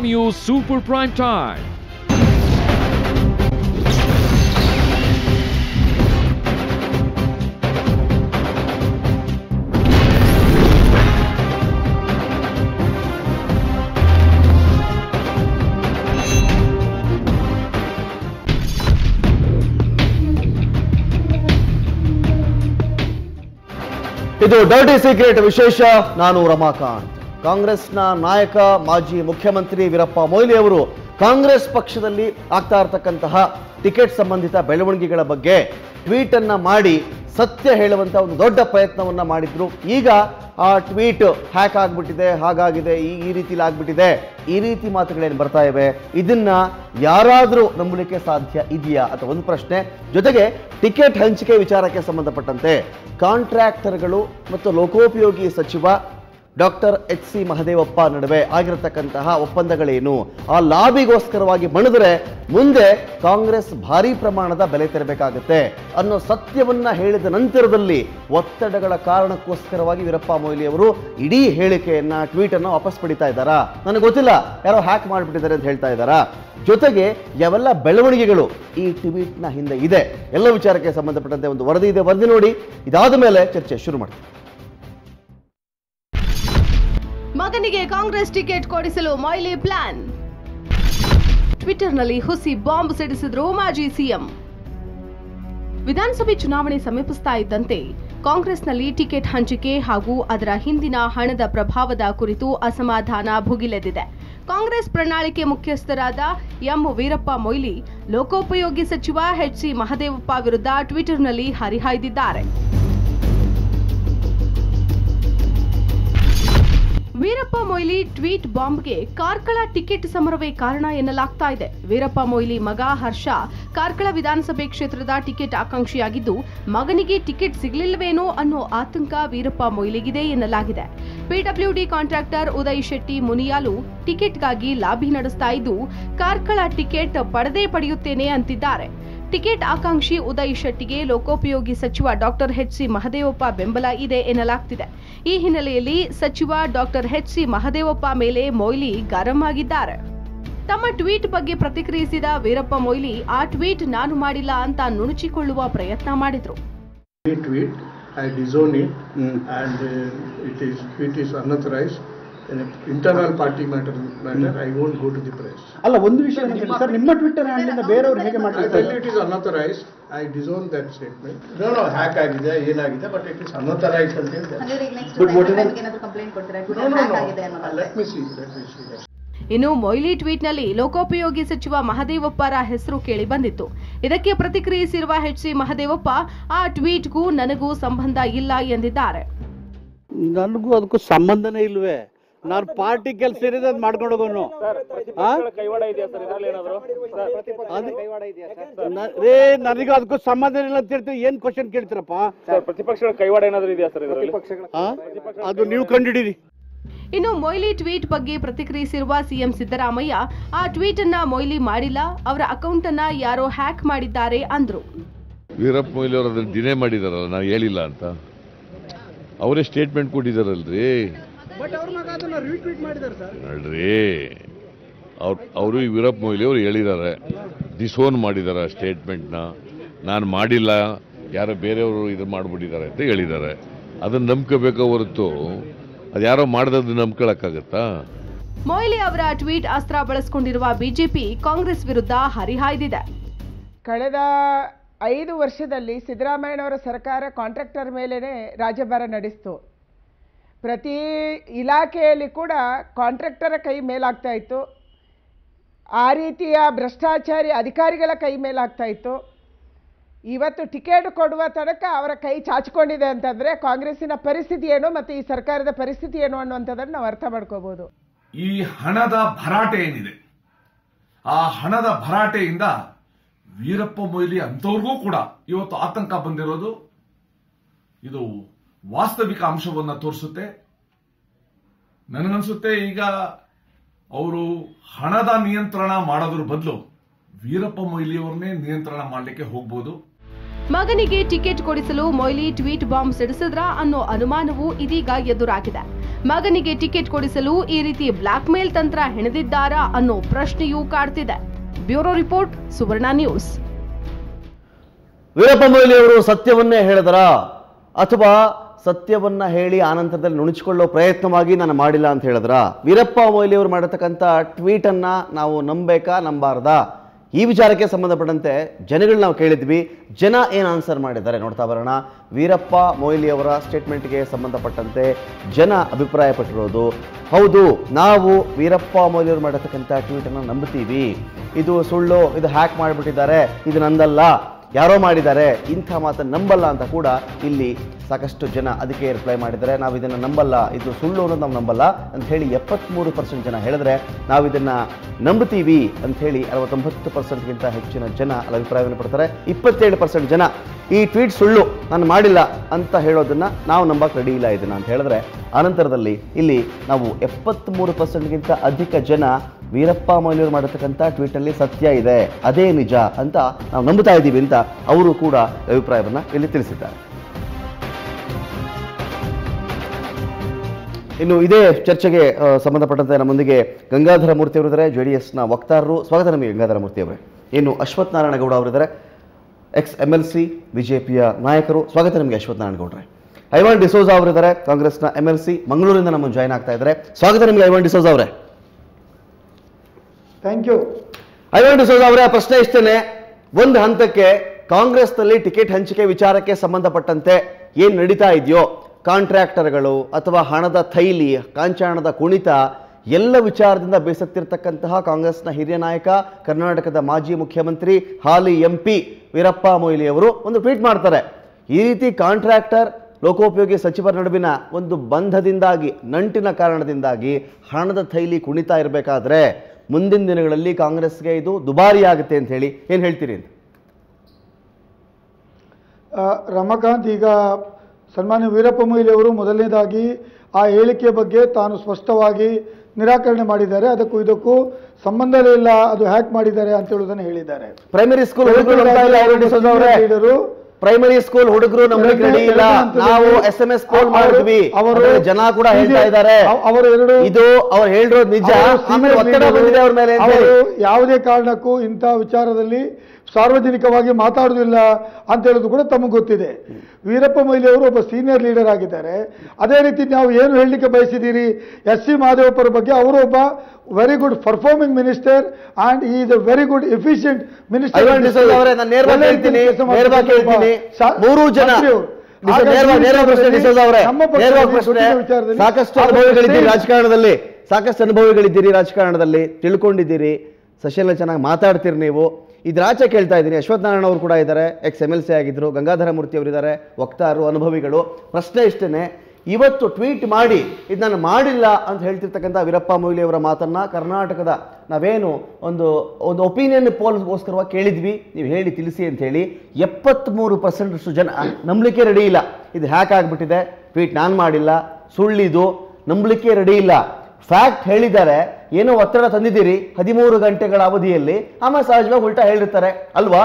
News Super Prime Time. ಇದು dirty secret ವಿಶೇಷ ನಾನು ರಮಾಕಾಂತ್ ಕಾಂಗ್ರೆಸ್ನ ನಾಯಕ ಮಾಜಿ ಮುಖ್ಯಮಂತ್ರಿ ವೀರಪ್ಪ ಮೊಯ್ಲಿ ಅವರು ಕಾಂಗ್ರೆಸ್ ಪಕ್ಷದಲ್ಲಿ ಆಗ್ತಾ ಇರತಕ್ಕಂತಹ ಟಿಕೆಟ್ ಸಂಬಂಧಿತ ಬೆಳವಣಿಗೆಗಳ ಬಗ್ಗೆ ಟ್ವೀಟ್ ಅನ್ನ ಮಾಡಿ ಸತ್ಯ ಹೇಳುವಂತ ಒಂದು ದೊಡ್ಡ ಪ್ರಯತ್ನವನ್ನ ಮಾಡಿದ್ರು ಈಗ ಆ ಟ್ವೀಟ್ ಹ್ಯಾಕ್ ಆಗ್ಬಿಟ್ಟಿದೆ ಹಾಗಾಗಿದೆ ಈ ಈ ರೀತಿಲಿ ಆಗ್ಬಿಟ್ಟಿದೆ ಈ ರೀತಿ ಮಾತುಗಳೇನು ಬರ್ತಾ ಇವೆ ಇದನ್ನ ಯಾರಾದರೂ ನಂಬಲಿಕ್ಕೆ ಸಾಧ್ಯ ಇದೆಯಾ ಅಥವಾ ಒಂದು ಪ್ರಶ್ನೆ ಜೊತೆಗೆ ಟಿಕೆಟ್ ಹಂಚಿಕೆ ವಿಚಾರಕ್ಕೆ ಸಂಬಂಧಪಟ್ಟಂತೆ ಕಾಂಟ್ರಾಕ್ಟರ್ಗಳು ಮತ್ತು ಲೋಕೋಪಯೋಗಿ ಸಚಿವ ಡಾಕ್ಟರ್ ಎಚ್ ಸಿ ಮಹದೇವಪ್ಪ ನಡುವೆ ಆಗಿರತಕ್ಕಂತಹ ಒಪ್ಪಂದಗಳೇನು ಆ ಲಾಬಿಗೋಸ್ಕರವಾಗಿ ಮಣಿದ್ರೆ ಮುಂದೆ ಕಾಂಗ್ರೆಸ್ ಭಾರಿ ಪ್ರಮಾಣದ ಬೆಲೆ ತೆರಬೇಕಾಗುತ್ತೆ ಅನ್ನೋ ಸತ್ಯವನ್ನ ಹೇಳಿದ ನಂತರದಲ್ಲಿ ಒತ್ತಡಗಳ ಕಾರಣಕ್ಕೋಸ್ಕರವಾಗಿ ವೀರಪ್ಪ ಮೊಯ್ಲಿ ಅವರು ಇಡೀ ಹೇಳಿಕೆಯನ್ನ ಟ್ವೀಟ್ ಅನ್ನ ವಾಪಸ್ ಪಡಿತಾ ಇದ್ದಾರಾ ನನಗೆ ಗೊತ್ತಿಲ್ಲ ಯಾರೋ ಹ್ಯಾಕ್ ಮಾಡಿಬಿಟ್ಟಿದ್ದಾರೆ ಅಂತ ಹೇಳ್ತಾ ಇದ್ದಾರಾ ಜೊತೆಗೆ ಯಾವೆಲ್ಲ ಬೆಳವಣಿಗೆಗಳು ಈ ಟ್ವೀಟ್ನ ಹಿಂದೆ ಇದೆ ಎಲ್ಲ ವಿಚಾರಕ್ಕೆ ಸಂಬಂಧಪಟ್ಟಂತೆ ಒಂದು ವರದಿ ಇದೆ ವರದಿ ನೋಡಿ ಇದಾದ ಮೇಲೆ ಚರ್ಚೆ ಶುರು ಮಾಡ್ತೀವಿ ಮಗನಿಗೆ ಕಾಂಗ್ರೆಸ್ ಟಿಕೆಟ್ ಕೊಡಿಸಲು ಮೊಯ್ಲಿ ಪ್ಲಾನ್ ಟ್ವಿಟರ್ನಲ್ಲಿ ಹುಸಿ ಬಾಂಬ್ ಸಿಡಿಸಿದ್ರು ಮಾಜಿ ಸಿಎಂ ವಿಧಾನಸಭೆ ಚುನಾವಣೆ ಸಮೀಪಿಸ್ತಾ ಇದ್ದಂತೆ ಕಾಂಗ್ರೆಸ್ನಲ್ಲಿ ಟಿಕೆಟ್ ಹಂಚಿಕೆ ಹಾಗೂ ಅದರ ಹಿಂದಿನ ಹಣದ ಪ್ರಭಾವದ ಕುರಿತು ಅಸಮಾಧಾನ ಭುಗಿಲೆದಿದೆ ಕಾಂಗ್ರೆಸ್ ಪ್ರಣಾಳಿಕೆ ಮುಖ್ಯಸ್ಥರಾದ ಎಂ ವೀರಪ್ಪ ಮೊಯ್ಲಿ ಲೋಕೋಪಯೋಗಿ ಸಚಿವ ಎಚ್ ಸಿ ಮಹದೇವಪ್ಪ ವಿರುದ್ಧ ಟ್ವಿಟರ್ನಲ್ಲಿ ಹರಿಹಾಯ್ದಿದ್ದಾರೆ ವೀರಪ್ಪ ಮೊಯ್ಲಿ ಟ್ವೀಟ್ ಬಾಂಬ್ಗೆ ಕಾರ್ಕಳ ಟಿಕೆಟ್ ಸಮರವೇ ಕಾರಣ ಎನ್ನಲಾಗ್ತಾ ಇದೆ ವೀರಪ್ಪ ಮೊಯ್ಲಿ ಮಗ ಹರ್ಷ ಕಾರ್ಕಳ ವಿಧಾನಸಭೆ ಕ್ಷೇತ್ರದ ಟಿಕೆಟ್ ಆಕಾಂಕ್ಷಿಯಾಗಿದ್ದು ಮಗನಿಗೆ ಟಿಕೆಟ್ ಸಿಗಲಿಲ್ಲವೇನೋ ಅನ್ನೋ ಆತಂಕ ವೀರಪ್ಪ ಮೊಯ್ಲಿಗಿದೆ ಎನ್ನಲಾಗಿದೆ ಪಿಡಬ್ಲ್ಯೂಡಿ ಕಾಂಟ್ರಾಕ್ಟರ್ ಉದಯ್ ಶೆಟ್ಟಿ ಮುನಿಯಾಲು ಟಿಕೆಟ್ಗಾಗಿ ಲಾಬಿ ನಡೆಸ್ತಾ ಇದ್ದು ಕಾರ್ಕಳ ಟಿಕೆಟ್ ಪಡೆದೇ ಪಡೆಯುತ್ತೇನೆ ಅಂತಿದ್ದಾರೆ ಟಿಕೆಟ್ ಆಕಾಂಕ್ಷಿ ಉದಯ್ ಶೆಟ್ಟಿಗೆ ಲೋಕೋಪಯೋಗಿ ಸಚಿವ ಡಾಕ್ಟರ್ ಎಚ್ ಸಿ ಮಹದೇವಪ್ಪ ಬೆಂಬಲ ಇದೆ ಎನ್ನಲಾಗ್ತಿದೆ ಈ ಹಿನ್ನೆಲೆಯಲ್ಲಿ ಸಚಿವ ಡಾಕ್ಟರ್ ಎಚ್ ಸಿ ಮಹದೇವಪ್ಪ ಮೇಲೆ ಮೊಯ್ಲಿ ಗರಂ ಆಗಿದ್ದಾರೆ ತಮ್ಮ ಟ್ವೀಟ್ ಬಗ್ಗೆ ಪ್ರತಿಕ್ರಿಯಿಸಿದ ವೀರಪ್ಪ ಮೊಯ್ಲಿ ಆ ಟ್ವೀಟ್ ನಾನು ಮಾಡಿಲ್ಲ ಅಂತ ನುಣುಚಿಕೊಳ್ಳುವ ಪ್ರಯತ್ನ ಮಾಡಿದ್ರು tweet, I disown it, and uh, it is it is unauthorized. And if internal party matter matter, I won't go to the press. ಅಲ್ಲ ಒಂದು ವಿಷಯ ಏನಂದ್ರೆ ಸರ್ ನಿಮ್ಮ ಟ್ವಿಟ್ಟರ್ ಹ್ಯಾಂಡ್ಲಿಂದ ಬೇರೆಯವರು ಹೇಗೆ I ಮಾಡ್ತಾರೆ tell you it is unauthorized. I disown that statement. No, no, hack ಆಗಿದೆ ಏನಾಗಿದೆ ಬಟ್ ಇಟ್ ಇಸ್ unauthorized ಅಂತ ಹೇಳಿದೆ. ಅಂದ್ರೆ ಈಗ next But what time is- ಏನಾದ್ರು ಕಂಪ್ಲೇಂಟ್ ಕೊಡ್ತೀರಾ No, Twitter no, hack no. ಆಗಿದೆ ಅನ್ನೋದಾದ್ರೆ Let me see, let me see. ಇನ್ನು ಮೊಯ್ಲಿ ಟ್ವೀಟ್ನಲ್ಲಿ ಲೋಕೋಪಯೋಗಿ ಸಚಿವ ಮಹದೇವಪ್ಪರ ಹೆಸರು ಕೇಳಿ ಬಂದಿತ್ತು ಇದಕ್ಕೆ ಪ್ರತಿಕ್ರಿಯಿಸಿರುವ ಎಚ್ ಸಿ ಮಹದೇವಪ್ಪ ಆ ಟ್ವೀಟ್ಗೂ ನನಗೂ ಸಂಬಂಧ ಇಲ್ಲ ಎಂದಿದ್ದಾರೆ ನನಗೂ ಅದಕ್ಕೂ ಸಂಬಂಧನೇ ಇಲ್ವೇ ನಾನು ಪಾರ್ಟಿ ಕೆಲಸ ಇರೋದು ಅದು ಮಾಡ್ಕೊಂಡು ಹೋಗೋನು ಆ? ಅದು- ನ- ರೇ ನನಗೂ ಅದಕ್ಕೂ ಸಂಬಂಧ ಇಲ್ಲ ಅಂತ ಹೇಳ್ತೀವಿ ಏನ್ ಕ್ವಶನ್ ಕೇಳ್ತೀರಪ್ಪ ಪ್ರತಿಪಕ್ಷಗಳ ಕೈವಾಡ ಏನಾದರೂ ಇದೆಯಾ ಸರ್ ಇದರಲ್ಲಿ ಆ? ಅದು ನೀವು ಕಂಡಿಡೀರಿ ಇನ್ನು ಮೊಯ್ಲಿ ಟ್ವೀಟ್ ಬಗ್ಗೆ ಪ್ರತಿಕ್ರಿಯಿಸಿರುವ ಸಿಎಂ ಸಿದ್ದರಾಮಯ್ಯ ಆ ಟ್ವೀಟ್ ಅನ್ನ ಮೊಯ್ಲಿ ಮಾಡಿಲ್ಲ ಅವರ ಅಕೌಂಟ್ ಅನ್ನ ಯಾರೋ ಹ್ಯಾಕ್ ಮಾಡಿದ್ದಾರೆ ಅಂದ್ರು ವೀರಪ್ಪ ಮೊಯ್ಲಿ ಅವರು ಅದನ್ನು ಡಿನೇ ಮಾಡಿದಾರಲ್ಲ ನಾವು ಹೇಳಿಲ್ಲ ಅಂತ ಅವರೇ ಸ್ಟೇಟ್ಮೆಂಟ್ ಕೊಟ್ಟಿದ್ದಾರಲ್ರಿ ನೋಡ್ರಿ ಅವ್ರು ಅವರು ಈ ವೀರಪ್ಪ ಮೊಯ್ಲಿ ಅವರು ಹೇಳಿದ್ದಾರೆ ಡಿಸೋನ್ ಮಾಡಿದ್ದಾರೆ ಸ್ಟೇಟ್ಮೆಂಟ್ನ ನಾನು ಮಾಡಿಲ್ಲ ಯಾರೋ ಬೇರೆಯವರು ಇದು ಮಾಡಿಬಿಟ್ಟಿದ್ದಾರೆ ಅಂತ ಹೇಳಿದ್ದಾರೆ ಅದನ್ನು ನಂಬ್ಕೋಬೇಕೋ ಹೊರತು ಅದು ಯಾರೋ ಮಾಡ್ದದ್ದು ನಂಬ್ಕೊಳಕ್ಕಾಗತ್ತಾ ಮೊಯ್ಲಿ ಅವರ ಟ್ವೀಟ್ ಅಸ್ತ್ರ ಬಳಸಿಕೊಂಡಿರುವ ಬಿಜೆಪಿ ಕಾಂಗ್ರೆಸ್ ವಿರುದ್ಧ ಹರಿಹಾಯ್ದಿದೆ ಕಳೆದ ಐದು ವರ್ಷದಲ್ಲಿ ಸಿದ್ದರಾಮಯ್ಯನವರ ಸರ್ಕಾರ ಕಾಂಟ್ರಾಕ್ಟರ್ ಮೇಲೇ ರಾಜ್ಯಭಾರ ನಡೆಸಿತು ಪ್ರತಿ ಇಲಾಖೆಯಲ್ಲಿ ಕೂಡ ಕಾಂಟ್ರಾಕ್ಟರ ಕೈ ಮೇಲಾಗ್ತಾ ಇತ್ತು ಆ ರೀತಿಯ ಭ್ರಷ್ಟಾಚಾರಿ ಅಧಿಕಾರಿಗಳ ಕೈ ಮೇಲಾಗ್ತಾ ಇತ್ತು ಇವತ್ತು ಟಿಕೆಟ್ ಕೊಡುವ ತನಕ ಅವರ ಕೈ ಚಾಚಿಕೊಂಡಿದೆ ಅಂತಂದರೆ ಕಾಂಗ್ರೆಸ್ಸಿನ ಪರಿಸ್ಥಿತಿ ಏನು ಮತ್ತು ಈ ಸರ್ಕಾರದ ಪರಿಸ್ಥಿತಿ ಏನು ಅನ್ನುವಂಥದ್ದನ್ನು ನಾವು ಅರ್ಥ ಮಾಡ್ಕೋಬೋದು ಈ ಹಣದ ಭರಾಟೆ ಏನಿದೆ ಆ ಹಣದ ಭರಾಟೆಯಿಂದ ವೀರಪ್ಪ ಮೊಯ್ಲಿ ಅಂತವ್ರಿಗೂ ಕೂಡ ಇವತ್ತು ಆತಂಕ ಬಂದಿರೋದು ಇದು ವಾಸ್ತವಿಕ ಅಂಶವನ್ನ ತೋರಿಸುತ್ತೆ ನನಗನ್ಸುತ್ತೆ ಈಗ ಅವರು ಹಣದ ನಿಯಂತ್ರಣ ಮಾಡೋದ್ರ ಬದಲು ವೀರಪ್ಪ ಮೊಯ್ಲಿಯವ್ರನ್ನೇ ನಿಯಂತ್ರಣ ಮಾಡಲಿಕ್ಕೆ ಹೋಗ್ಬೋದು ಮಗನಿಗೆ ಟಿಕೆಟ್ ಕೊಡಿಸಲು ಮೊಯ್ಲಿ ಟ್ವೀಟ್ ಬಾಂಬ್ ಸಿಡಿಸಿದ್ರ ಅನ್ನೋ ಅನುಮಾನವೂ ಇದೀಗ ಎದುರಾಗಿದೆ ಮಗನಿಗೆ ಟಿಕೆಟ್ ಕೊಡಿಸಲು ಈ ರೀತಿ ಬ್ಲಾಕ್ ಮೇಲ್ ತಂತ್ರ ಹೆಣೆದಿದ್ದಾರಾ ಅನ್ನೋ ಪ್ರಶ್ನೆಯೂ ಕಾಡ್ತಿದೆ bureau report Suvarna news Veerappa Moily ಅವರು ಸತ್ಯವನ್ನೇ ಹೇಳಿದರ ಅಥವಾ ಸತ್ಯವನ್ನ ಹೇಳಿ ಆನಂತರದಲ್ಲಿ ನುಣುಚಿಕೊಳ್ಳೋ ಪ್ರಯತ್ನವಾಗಿ ನಾನು ಮಾಡಿಲ್ಲ ಅಂತ ಹೇಳಿದ್ರ ವೀರಪ್ಪ ಮೊಯ್ಲಿ ಅವರು ಮಾಡಿರ್ತಕ್ಕಂಥ ಟ್ವೀಟ್ ಅನ್ನ ನಾವು ನಂಬೇಕಾ ನಂಬಾರ್ದಾ ಈ ವಿಚಾರಕ್ಕೆ ಸಂಬಂಧಪಟ್ಟಂತೆ ಜನಗಳು ನಾವು ಕೇಳಿದ್ವಿ ಜನ ಏನು ಆನ್ಸರ್ ಮಾಡಿದ್ದಾರೆ ನೋಡ್ತಾ ಬರೋಣ ವೀರಪ್ಪ ಮೊಯ್ಲಿ ಅವರ ಸ್ಟೇಟ್ಮೆಂಟ್ಗೆ ಸಂಬಂಧಪಟ್ಟಂತೆ ಜನ ಅಭಿಪ್ರಾಯಪಟ್ಟಿರೋದು ಹೌದು ನಾವು ವೀರಪ್ಪ ಮೊಯ್ಲಿ ಅವರು ಮಾಡಿರ್ತಕ್ಕಂಥ ಟ್ವೀಟನ್ನು ನಂಬುತ್ತೀವಿ ಇದು ಸುಳ್ಳು ಇದು ಹ್ಯಾಕ್ ಮಾಡಿಬಿಟ್ಟಿದ್ದಾರೆ ಇದು ನಂದಲ್ಲ ಯಾರೋ ಮಾಡಿದ್ದಾರೆ ಇಂಥ ಮಾತನ್ನು ನಂಬಲ್ಲ ಅಂತ ಕೂಡ ಇಲ್ಲಿ ಸಾಕಷ್ಟು ಜನ ಅದಕ್ಕೆ ರಿಪ್ಲೈ ಮಾಡಿದ್ದಾರೆ ನಾವು ಇದನ್ನು ನಂಬಲ್ಲ ಇದು ಸುಳ್ಳು ಅನ್ನೋದು ನಾವು ನಂಬಲ್ಲ ಅಂತ ಹೇಳಿ ಎಪ್ಪತ್ತ್ಮೂರು ಪರ್ಸೆಂಟ್ ಜನ ಹೇಳಿದ್ರೆ ನಾವು ಇದನ್ನು ನಂಬುತ್ತೀವಿ ಅಂತ ಹೇಳಿ ಅರವತ್ತೊಂಬತ್ತು ಪರ್ಸೆಂಟ್ಗಿಂತ ಹೆಚ್ಚಿನ ಜನ ಅಲ್ಲಿ ಅಭಿಪ್ರಾಯವನ್ನು ಪಡ್ತಾರೆ ಇಪ್ಪತ್ತೇಳು ಪರ್ಸೆಂಟ್ ಜನ ಈ ಟ್ವೀಟ್ ಸುಳ್ಳು ನಾನು ಮಾಡಿಲ್ಲ ಅಂತ ಹೇಳೋದನ್ನ ನಾವು ನಂಬಕ್ಕೆ ರೆಡಿ ಇಲ್ಲ ಇದನ್ನ ಅಂತ ಹೇಳಿದ್ರೆ ಅನಂತರದಲ್ಲಿ ಇಲ್ಲಿ ನಾವು ಎಪ್ಪತ್ತ್ಮೂರು ಪರ್ಸೆಂಟ್ಗಿಂತ ಅಧಿಕ ಜನ ವೀರಪ್ಪ ಮೊಯ್ಲಿಯವರು ಮಾಡಿರ್ತಕ್ಕಂಥ ಟ್ವೀಟಲ್ಲಿ ಸತ್ಯ ಇದೆ ಅದೇ ನಿಜ ಅಂತ ನಾವು ನಂಬುತ್ತಾ ಇದ್ದೀವಿ ಅಂತ ಅವರು ಕೂಡ ಅಭಿಪ್ರಾಯವನ್ನು ಇಲ್ಲಿ ತಿಳಿಸಿದ್ದಾರೆ ಇನ್ನು ಇದೇ ಚರ್ಚೆಗೆ ಆ, ಸಂಬಂಧಪಟ್ಟಂತೆ ನಮ್ಮೊಂದಿಗೆ ಗಂಗಾಧರ ಮೂರ್ತಿ ಅವರಿದ್ದಾರೆ ಜೆ ಡಿ ಎಸ್ನ ವಕ್ತಾರರು ಸ್ವಾಗತ ನಮಗೆ ಗಂಗಾಧರ ಮೂರ್ತಿ ಅವರೇ ಇನ್ನು ಅಶ್ವಥ್ ನಾರಾಯಣ ಗೌಡ ಅವರಿದ್ದಾರೆ ಎಕ್ಸ್ ಎಮ್ ಎಲ್ ಸಿ ಬಿಜೆಪಿಯ ನಾಯಕರು ಸ್ವಾಗತ ನಿಮಗೆ ಅಶ್ವಥ್ ನಾರಾಯಣ ಗೌಡ್ರೆ ಐವಾನ್ ಡಿಸೋಜಾ ಅವರಿದ್ದಾರೆ ಕಾಂಗ್ರೆಸ್ನ ಎಮ್ ಎಲ್ ಸಿ ಮಂಗಳೂರಿಂದ ನಮ್ಮನ್ನು ಜಾಯ್ನ್ ಆಗ್ತಾ ಇದ್ದಾರೆ ಸ್ವಾಗತ ನಿಮಗೆ ಐವಾನ್ ಡಿಸೋಜಾ ಅವರೇ ಥ್ಯಾಂಕ್ ಯು ಐವಾನ್ ಡಿಸೋಜಾ ಅವರೇ ಪ್ರಶ್ನೆ ಇಷ್ಟೇನೆ ಒಂದು ಹಂತಕ್ಕೆ ಕಾಂಗ್ರೆಸ್ನಲ್ಲಿ ಟಿಕೆಟ್ ಹಂಚಿಕೆ ವಿಚಾರಕ್ಕೆ ಸಂಬಂಧಪಟ್ಟಂತೆ ಏನ್ ನಡೀತಾ ಇದೆಯೋ ಕಾಂಟ್ರಾಕ್ಟರ್ಗಳು ಅಥವಾ ಹಣದ ಥೈಲಿ ಕಾಂಚಾಣದ ಕುಣಿತ ಎಲ್ಲ ವಿಚಾರದಿಂದ ಬೇಸತ್ತಿರ್ತಕ್ಕಂತಹ ಕಾಂಗ್ರೆಸ್ನ ಹಿರಿಯ ನಾಯಕ ಕರ್ನಾಟಕದ ಮಾಜಿ ಮುಖ್ಯಮಂತ್ರಿ ಹಾಲಿ ಎಂ ಪಿ ವೀರಪ್ಪ ಮೊಯ್ಲಿ ಅವರು ಒಂದು ಟ್ವೀಟ್ ಮಾಡ್ತಾರೆ ಈ ರೀತಿ ಕಾಂಟ್ರಾಕ್ಟರ್ ಲೋಕೋಪಯೋಗಿ ಸಚಿವರ ನಡುವಿನ ಒಂದು ಬಂಧದಿಂದಾಗಿ ನಂಟಿನ ಕಾರಣದಿಂದಾಗಿ ಹಣದ ಥೈಲಿ ಕುಣಿತಾ ಇರಬೇಕಾದ್ರೆ ಮುಂದಿನ ದಿನಗಳಲ್ಲಿ ಕಾಂಗ್ರೆಸ್ಗೆ ಇದು ದುಬಾರಿ ಆಗುತ್ತೆ ಅಂತ ಹೇಳಿ ಏನು ಹೇಳ್ತೀರಿ ಅಂತ ಆ, ರಮಾಕಾಂತ್ ಈಗ ಸನ್ಮಾನ್ಯ ವೀರಪ್ಪ ಮೊಯ್ಲಿ ಅವರು ಮೊದಲನೇದಾಗಿ ಆ ಹೇಳಿಕೆ ಬಗ್ಗೆ ತಾನು ಸ್ಪಷ್ಟವಾಗಿ ನಿರಾಕರಣೆ ಮಾಡಿದ್ದಾರೆ ಅದಕ್ಕೂ ಇದಕ್ಕೂ ಸಂಬಂಧವೇ ಇಲ್ಲ ಅದು ಹ್ಯಾಕ್ ಮಾಡಿದ್ದಾರೆ ಅಂತ ಹೇಳುವುದನ್ನು ಹೇಳಿದ್ದಾರೆ ಪ್ರೈಮರಿ ಸ್ಕೂಲ್ ಹುಡುಗರು ನಂಬ್ತಾ ಇಲ್ಲ ಐವನ್ ಡಿಸೋಜಾ ಅವರೇ. ಲೀಡರು ಪ್ರೈಮರಿ ಸ್ಕೂಲ್ ಹುಡುಗರು ನಮ್ಗೆ ರೆಡಿ ಇಲ್ಲ ನಾವು ಎಸ್ ಎಂ ಎಸ್ ಪೋಲ್ ಮಾಡಿದ್ವಿ ಅವರು ಆಮೇಲೆ ಜನ ಕೂಡ ಹೇಳ್ತಾ ಇದ್ದಾರೆ ಅವ- ಅವರು ಎರಡು ಇದು ಅವ್ರು ಹೇಳಿರೋದು ನಿಜ ಅವರು ಆಮೇಲೆ senior ಒತ್ತಡ leader, ಬಂದಿದೆ ಅವ್ರ ಮೇಲೆ ಅಂತ ಅವರು ಹೇಳಿ. ಯಾವುದೇ ಕಾರಣಕ್ಕೂ ಇಂಥ ವಿಚಾರದಲ್ಲಿ ಸಾರ್ವಜನಿಕವಾಗಿ ಮಾತಾಡುವುದಿಲ್ಲ ಅಂತ ಹೇಳೋದು ಕೂಡ ತಮಗೆ ಗೊತ್ತಿದೆ ವೀರಪ್ಪ ಮೊಯ್ಲಿ ಅವರು ಒಬ್ಬ ಸೀನಿಯರ್ ಲೀಡರ್ ಆಗಿದ್ದಾರೆ ಅದೇ ರೀತಿ ನಾವು ಏನು ಹೇಳಲಿಕ್ಕೆ ಬಯಸಿದ್ದೀರಿ ಎಸ್ ಸಿ ಮಹದೇವಪ್ಪರ ಬಗ್ಗೆ ಅವರು ಒಬ್ಬ very good performing minister and is a very good efficient Ivan D'Souza ಅವರೇ ನಾನು ನೇರವಾಗಿ ಹೇಳ್ತೀನಿ ನೇರವಾಗಿ ಹೇಳ್ತೀನಿ ಮೂರು ಜನ ಡಿಸೋ- ನೇರವಾಗಿ ನೇರವಾಗಿ ಪ್ರಶ್ನೆ ಡಿಸೋಜಾ ಅವರೇ ನೇರವಾಗಿ ಪ್ರಶ್ನೆ ಸಾಕಷ್ಟು ಅನುಭವಿಗಳಿದ್ದೀರಿ ರಾಜಕಾರಣದಲ್ಲಿ ಸಾಕಷ್ಟು ಅನುಭವಿಗಳಿದ್ದೀರಿ ರಾಜಕಾರಣದಲ್ಲಿ ತಿಳ್ಕೊಂಡಿದ್ದೀರಿ ಸಶೀಲ ಚೆನ್ನಾಗಿ ಮಾತಾಡ್ತೀರಿ ನೀವು ಇದ್ರಾಚೆ ಕೇಳ್ತಾ ಇದ್ದೀನಿ ಅಶ್ವಥ್ ನಾರಾಯಣ ಅವರು ಕೂಡ ಇದ್ದಾರೆ ಎಕ್ಸ್ ಎಮ್ ಎಲ್ ಸಿ ಆಗಿದ್ರು ಗಂಗಾಧರ ಮೂರ್ತಿ ಅವರಿದ್ದಾರೆ ವಕ್ತಾರರು ಅನುಭವಿಗಳು ಪ್ರಶ್ನೆ ಇಷ್ಟೇ ಇವತ್ತು ಟ್ವೀಟ್ ಮಾಡಿ ಇದು ನಾನು ಮಾಡಿಲ್ಲ ಅಂತ ಹೇಳ್ತಿರ್ತಕ್ಕಂಥ ವೀರಪ್ಪ ಮೊಯ್ಲಿ ಅವರ ಮಾತನ್ನ ಕರ್ನಾಟಕದ ನಾವೇನು ಒಂದು ಒಂದು ಒಪಿನಿಯನ್ ಪೋಲ್ಗೋಸ್ಕರವಾಗಿ ಕೇಳಿದ್ವಿ ನೀವು ಹೇಳಿ ತಿಳಿಸಿ ಅಂತ ಹೇಳಿ ಎಪ್ಪತ್ತ್ಮೂರು ಪರ್ಸೆಂಟ್ ಜನ ನಂಬಲಿಕ್ಕೆ ರೆಡಿ ಇಲ್ಲ ಇದು ಹ್ಯಾಕ್ ಆಗಿಬಿಟ್ಟಿದೆ ಟ್ವೀಟ್ ನಾನು ಮಾಡಿಲ್ಲ ಸುಳ್ಳಿದು ನಂಬಲಿಕ್ಕೆ ರೆಡಿ ಇಲ್ಲ ಫ್ಯಾಕ್ಟ್ ಹೇಳಿದ್ದಾರೆ ಏನೋ ಒತ್ತಡ ತಂದಿದ್ದೀರಿ ಹದಿಮೂರು ಗಂಟೆಗಳ ಅವಧಿಯಲ್ಲಿ ಆಮೇಲೆ ಸಹಜವಾಗಿ ಉಲ್ಟಾ ಹೇಳಿರ್ತಾರೆ ಅಲ್ವಾ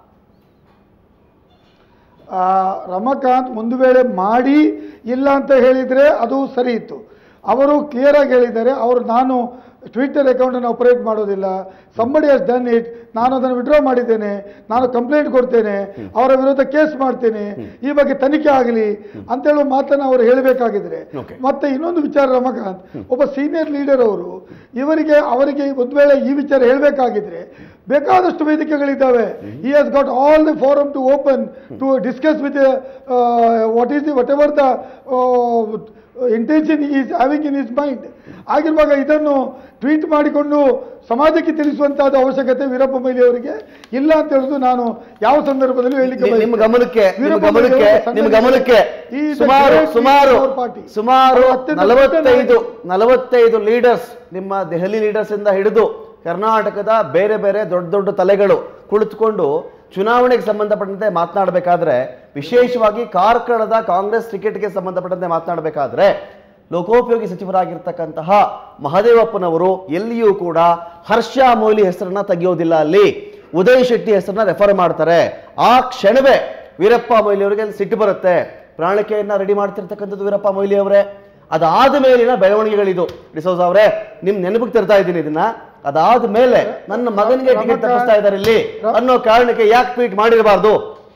ಆ, ರಮಾಕಾಂತ್ ಒಂದು ವೇಳೆ ಮಾಡಿ ಇಲ್ಲ ಅಂತ ಹೇಳಿದರೆ ಅದು ಸರಿ ಇತ್ತು ಅವರು ಕ್ಲಿಯರ್ ಆಗಿ ಹೇಳಿದ್ದಾರೆ ಅವರು ನಾನು ಟ್ವಿಟರ್ ಅಕೌಂಟನ್ನು ಆಪರೇಟ್ ಮಾಡೋದಿಲ್ಲ ಸಂಬಡಿ ಹಸ್ ಡನ್ ಇಟ್ ನಾನು ಅದನ್ನು ವಿಡ್ರಾ ಮಾಡಿದ್ದೇನೆ ನಾನು ಕಂಪ್ಲೇಂಟ್ ಕೊಡ್ತೇನೆ ಅವರ ವಿರುದ್ಧ ಕೇಸ್ ಮಾಡ್ತೇನೆ ಈ ಬಗ್ಗೆ ತನಿಖೆ ಆಗಲಿ ಅಂತ ಹೇಳುವ ಮಾತನ್ನು ಅವರು ಹೇಳಬೇಕಾಗಿದ್ರೆ Okay. ಮತ್ತೆ ಇನ್ನೊಂದು ವಿಚಾರ ರಮಾಕಾಂತ್ ಒಬ್ಬ ಸೀನಿಯರ್ ಲೀಡರ್ ಅವರು ಇವರಿಗೆ ಅವರಿಗೆ ಒಂದು ವೇಳೆ ಈ ವಿಚಾರ ಹೇಳಬೇಕಾಗಿದ್ರೆ ಬೇಕಾದಷ್ಟು ವೇದಿಕೆಗಳಿದ್ದಾವೆ ಈ has got all the forum to open to discuss with what is the whatever the intention is having in his mind ಆಗಿರುವಾಗ ಇದನ್ನು ಟ್ವೀಟ್ ಮಾಡಿಕೊಂಡು ಸಮಾಜಕ್ಕೆ ತಿಳಿಸುವಂತಹದ್ದು ಅವಶ್ಯಕತೆ ವೀರಪ್ಪ ಮೊಯ್ಲಿ ಅವರಿಗೆ ಇಲ್ಲ ಅಂತ ಹೇಳುದು ನಾನು ಯಾವ ಸಂದರ್ಭದಲ್ಲೂ ಹೇಳಲಿಕ್ಕೆ ನಿ- ನಿಮ್ಮ ಬಯಸ್ತೇನೆ. ಗಮನಕ್ಕೆ ನಿಮ್ಮ ವೀರಪ್ಪ ಮೊಯ್ಲಿ ಗಮನಕ್ಕೆ ಅವರ ನಿಮ್ಮ ಸಂಘಟನೆ ಗಮನಕ್ಕೆ ಈ the ಸುಮಾರು great ಸುಮಾರು leader of our party. ಸುಮಾರು ಅವರು ಅತ್ಯಂತ ನಲವತ್ತೈದು ದೊಡ್ಡ ನಲವತ್ತೈದು ಲೀಡರ್ಸ್ ನಿಮ್ಮ ದೆಹಲಿ ಲೀಡರ್ಸ್ ಇಂದ ಹಿಡಿದು ಕರ್ನಾಟಕದ ಬೇರೆ ಬೇರೆ ದೊಡ್ಡ ದೊಡ್ಡ ತಲೆಗಳು ಕುಳಿತುಕೊಂಡು ಚುನಾವಣೆಗೆ ಸಂಬಂಧಪಟ್ಟಂತೆ ಮಾತನಾಡಬೇಕಾದ್ರೆ ವಿಶೇಷವಾಗಿ ಕಾರ್ಕಳದ ಕಾಂಗ್ರೆಸ್ ಟಿಕೆಟ್ಗೆ ಸಂಬಂಧಪಟ್ಟಂತೆ ಮಾತನಾಡಬೇಕಾದ್ರೆ ಲೋಕೋಪಯೋಗಿ ಸಚಿವರಾಗಿರ್ತಕ್ಕಂತಹ ಮಹದೇವಪ್ಪನವರು ಎಲ್ಲಿಯೂ ಕೂಡ ಹರ್ಷ ಮೊಯ್ಲಿ ಹೆಸರನ್ನ ತೆಗೆಯೋದಿಲ್ಲ ಅಲ್ಲಿ ಉದಯ್ ಶೆಟ್ಟಿ ಹೆಸರನ್ನ ರೆಫರ್ ಮಾಡ್ತಾರೆ ಆ ಕ್ಷಣವೇ ವೀರಪ್ಪ ಮೊಯ್ಲಿ ಅವರಿಗೆ ಅಲ್ಲಿ ಸಿಟ್ಟು ಬರುತ್ತೆ ಪ್ರಣಾಳಿಕೆಯನ್ನ ರೆಡಿ ಮಾಡ್ತಿರ್ತಕ್ಕಂಥದ್ದು ವೀರಪ್ಪ ಮೊಯ್ಲಿ ಅವರೇ ಅದಾದ ಮೇಲಿನ ಬೆಳವಣಿಗೆಗಳಿದು ಡಿಸೋಸ್ ಅವರೇ ನಿಮ್ ನೆನಪಿಗೆ ತರ್ತಾ ಇದ್ದೀನಿ ಇದನ್ನ ಅದಾದ ಮೇಲೆ ನನ್ನ ಮಗನಿಗೆ ಟಿಕೆಟ್ ತಪ್ಪಿಸ್ತಾ ಇದ್ದಾರೆ ಇಲ್ಲಿ ಅನ್ನೋ ಕಾರಣಕ್ಕೆ ಯಾಕೆ ಟ್ವೀಟ್ ಮಾಡಿರಬಾರ್ದು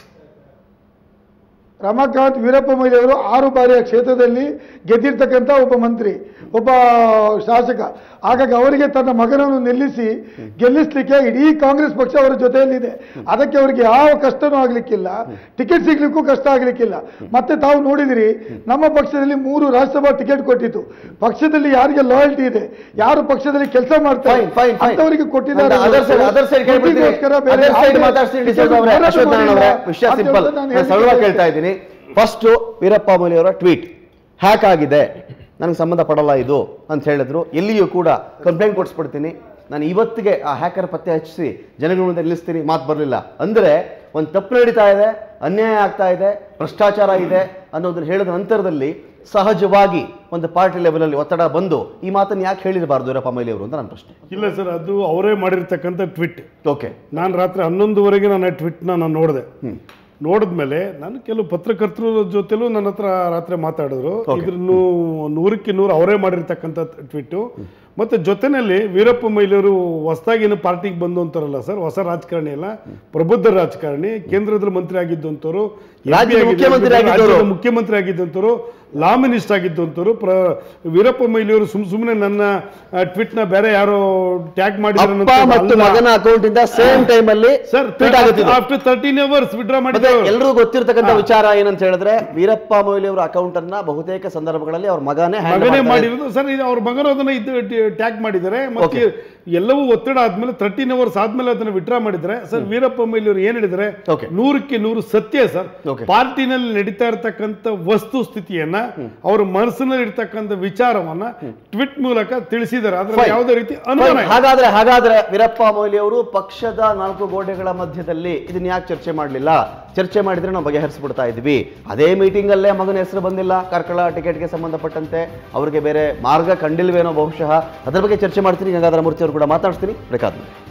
ರಮಾಕಾಂತ್ ವೀರಪ್ಪ ಮೊಯ್ಲಿ ಅವರು ಆರು ಬಾರಿಯ ಕ್ಷೇತ್ರದಲ್ಲಿ ಗೆದ್ದಿರ್ತಕ್ಕಂಥ ಒಬ್ಬ ಮಂತ್ರಿ ಒಬ್ಬ ಶಾಸಕ ಹಾಗಾಗಿ ಅವರಿಗೆ ತನ್ನ ಮಗನನ್ನು ನಿಲ್ಲಿಸಿ ಗೆಲ್ಲಿಸ್ಲಿಕ್ಕೆ ಇಡೀ ಕಾಂಗ್ರೆಸ್ ಪಕ್ಷ ಅವರ ಜೊತೆಯಲ್ಲಿದೆ ಅದಕ್ಕೆ ಅವರಿಗೆ ಯಾವ ಕಷ್ಟನೂ ಆಗ್ಲಿಕ್ಕಿಲ್ಲ ಟಿಕೆಟ್ ಸಿಗ್ಲಿಕ್ಕೂ ಕಷ್ಟ ಆಗ್ಲಿಕ್ಕಿಲ್ಲ ಮತ್ತೆ ತಾವು ನೋಡಿದಿರಿ ನಮ್ಮ ಪಕ್ಷದಲ್ಲಿ ಮೂರು ರಾಜ್ಯಸಭಾ ಟಿಕೆಟ್ ಕೊಟ್ಟಿತ್ತು ಪಕ್ಷದಲ್ಲಿ ಯಾರಿಗೆ ಲಾಯಲ್ಟಿ ಇದೆ ಯಾರು ಪಕ್ಷದಲ್ಲಿ ಕೆಲಸ ಮಾಡ್ತಾರೆ Fine, fine, fine. ಅಂತವರಿಗೆ ಕೊಟ್ಟಿದ್ದಾರೆ ನಾನು other side- other side ಕೇಳ್ಬಿಡ್ತೀನಿ. ದುಡ್ಡಿಗೋಸ್ಕರ ಬೇರೆ Other side ಯಾವುದೇ ಮಾತಾಡ್ತೀನಿ ಡಿಸೋಜ್ ಅವರೇ, ಹೋರಾಟ ಅಶ್ವಥ್ ನಾರಾಯಣ ಅವರೇ, ಮಾಡಿಲ್ಲ. ವಿಷಯ ಅಂತ ಸಿಂಪಲ್ ನಾನು ನಾನು ಸರಳವಾಗಿ ಹೇಳ್ತೀನಿ. ಕೇಳ್ತಾ ಇದ್ದೀನಿ ಫಸ್ಟ್ ವೀರಪ್ಪ ಮೊಯ್ಲಿ ಅವರ ಟ್ವೀಟ್ ಹ್ಯಾಕ್ ಆಗಿದೆ ನನಗೆ ಸಂಬಂಧ ಪಡಲ್ಲ ಇದು ಅಂತ ಹೇಳಿದ್ರು ಎಲ್ಲಿಯೂ ಕೂಡ ಕಂಪ್ಲೇಂಟ್ ಕೊಡಿಸ್ಬಿಡ್ತೀನಿ ನಾನು ಇವತ್ತಿಗೆ ಆ ಹ್ಯಾಕರ್ ಪತ್ತೆ ಹಚ್ಚಿಸಿ ಜನಗಳ ಮುಂದೆ ನಿಲ್ಲಿಸ್ತೀನಿ ಮಾತು ಬರಲಿಲ್ಲ ಅಂದರೆ ಒಂದು ತಪ್ಪು ನಡೀತಾ ಇದೆ ಅನ್ಯಾಯ ಆಗ್ತಾ ಇದೆ ಭ್ರಷ್ಟಾಚಾರ ಇದೆ ಅನ್ನೋದನ್ನ ಹೇಳಿದ ನಂತರದಲ್ಲಿ ಸಹಜವಾಗಿ ಒಂದು ಪಾರ್ಟಿ ಲೆವೆಲಲ್ಲಿ ಒತ್ತಡ ಬಂದು ಈ ಮಾತನ್ನು ಯಾಕೆ ಹೇಳಿರಬಾರ್ದು ವೀರಪ್ಪ ಮೊಯ್ಲಿ ಅವರು ಅಂತ ನನ್ನ ಪ್ರಶ್ನೆ ಇಲ್ಲ ಸರ್ ಅದು ಅವರೇ ಮಾಡಿರ್ತಕ್ಕಂಥ ಟ್ವಿಟ್ ಓಕೆ ನಾನು ರಾತ್ರಿ ಹನ್ನೊಂದುವರೆಗೆ ನಾನು ಆ ಟ್ವಿಟ್ನ ನಾನು ನೋಡಿದೆ ನೋಡಿದ್ಮೇಲೆ ನಾನು ಕೆಲವು ಪತ್ರಕರ್ತರ ಜೊತೆಲೂ ನನ್ನ ಹತ್ರ ರಾತ್ರಿ ಮಾತಾಡಿದ್ರು ಇದ್ರ ನೂ- ನೂರಕ್ಕೆ ನೂರು ಅವರೇ ಮಾಡಿರ್ತಕ್ಕಂಥ ಟ್ವಿಟ್ಟು ಮತ್ತೆ ಜೊತೆನಲ್ಲಿ ವೀರಪ್ಪ ಮೊಯ್ಲಿಯವರು ಹೊಸದಾಗಿ ಪಾರ್ಟಿಗೆ ಬಂದು ಅಂತಾರಲ್ಲ ಸರ್ ಹೊಸ ರಾಜಕಾರಣಿ ಅಲ್ಲ ಪ್ರಬುದ್ಧ ರಾಜಕಾರಣಿ ಕೇಂದ್ರದಲ್ಲಿ ಮಂತ್ರಿ ಆಗಿದ್ದಂಥವ್ರು ರಾಜ್ಯದ MP ಮುಖ್ಯಮಂತ್ರಿ ಆಗಿದ್ದಂಥವ್ರು, ಆಗಿದ್ದವರು. ರಾಜ್ಯದ ಮುಖ್ಯಮಂತ್ರಿ ಆಗಿದ್ದಂಥವ್ರು ಲಾ ಮಿನಿಸ್ಟರ್ ಆಗಿದ್ದಂಥವ್ರು ಪ್ರ ವೀರಪ್ಪ ಮೊಯ್ಲಿಯವರು ಸುಮ್ ಸುಮ್ಮನೆ ನನ್ನ ಟ್ವಿಟ್ನ ಬೇರೆ ಯಾರೋ ಟ್ಯಾಗ್ ಅಪ್ಪ ಮತ್ತು ಮಗನ ಅಕೌಂಟ್ ಇಂದ ಸೇಮ್ ಟೈಮ್ ಅಲ್ಲಿ ಸರ್ ಟ್ವೀಟ್ ಆಗುತ್ತಿದೆ ಆಫ್ಟರ್ ತರ್ಟೀನ್ ಅವರ್ಸ್ ವಿಡ್ರಾ ಮತ್ತೆ ಮಾಡಿದ್ರು ಎಲ್ರಿಗೂ ಗೊತ್ತಿರತಕ್ಕಂಥ ವಿಚಾರ ಏನಂತ ಹೇಳಿದ್ರೆ ವೀರಪ್ಪ ಮೊಯ್ಲಿ ಅವರ ಅಕೌಂಟ್ ಅನ್ನ ಬಹುತೇಕ ಸಂದರ್ಭಗಳಲ್ಲಿ ಅವ್ರ ಮಗನೇ handle ಮಗನೇ ಮಾಡ್ತಾರೆ. ಮಾಡಿರೋದು ಸರ್ ಇದು ಅವ್ರ ಮಗನು ಅದನ್ನ ಇದು ಟ್ಯಾಗ್ ಮಾಡಿದ್ದಾರೆ ಮತ್ತೆ ಎಲ್ಲವೂ ಒತ್ತಡ ಆದ್ಮೇಲೆ ತರ್ಟೀನ್ ಅವರ್ಸ್ ಆದ್ಮೇಲೆ ಅದನ್ನ ವಿಡ್ರಾ ಮಾಡಿದ್ದಾರೆ ಸರ್ ವೀರಪ್ಪ ಮೊಯ್ಲಿ ಅವರು ಏನ್ ಹೇಳಿದ್ದಾರೆ Okay. ನೂರಕ್ಕೆ ನೂರು ಸತ್ಯ ಸರ್ Okay. ಪಾರ್ಟಿನಲ್ಲಿ ನಡೀತಾ ಇರತಕ್ಕಂತ ವಸ್ತು ಸ್ಥಿತಿಯನ್ನ ಅವ್ರ ಮನಸ್ಸಿನಲ್ಲಿ ಇರ್ತಕ್ಕಂಥ ವಿಚಾರವನ್ನ ಟ್ವಿಟ್ ಮೂಲಕ ತಿಳಿಸಿದ್ದಾರೆ ಅದ್ರಲ್ಲಿ Fine. ಯಾವುದೇ ರೀತಿ Fine. ಅನುಮಾನ ಇಲ್ಲ. ಹಾಗಾದ್ರೆ ಹಾಗಾದ್ರೆ ವೀರಪ್ಪ ಮೊಯ್ಲಿ ಅವರು ಪಕ್ಷದ ನಾಲ್ಕು ಗೋಡೆಗಳ ಮಧ್ಯದಲ್ಲಿ ಇದನ್ನ ಯಾಕೆ ಚರ್ಚೆ ಮಾಡಲಿಲ್ಲ ಚರ್ಚೆ ಮಾಡಿದ್ರೆ ನಾವು ಬಗೆಹರಿಸ್ಬಿಡ್ತಾ ಇದ್ವಿ ಅದೇ ಮೀಟಿಂಗ್ ಅಲ್ಲೇ ಮಗನ ಹೆಸರು ಬಂದಿಲ್ಲ ಕಾರ್ಕಳ ಟಿಕೆಟ್ಗೆ ಸಂಬಂಧಪಟ್ಟಂತೆ ಅವರಿಗೆ ಬೇರೆ ಮಾರ್ಗ ಕಂಡಿಲ್ವೇನೋ ಬಹುಶಃ ಅದ್ರ ಬಗ್ಗೆ ಚರ್ಚೆ ಮಾಡ್ತೀನಿ ಗಂಗಾಧರ ಮೂರ್ತಿ ಅವರು ಕೂಡ ಮಾತಾಡ್ತೀನಿ ಬೇಕಾದ್ಮೇಲೆ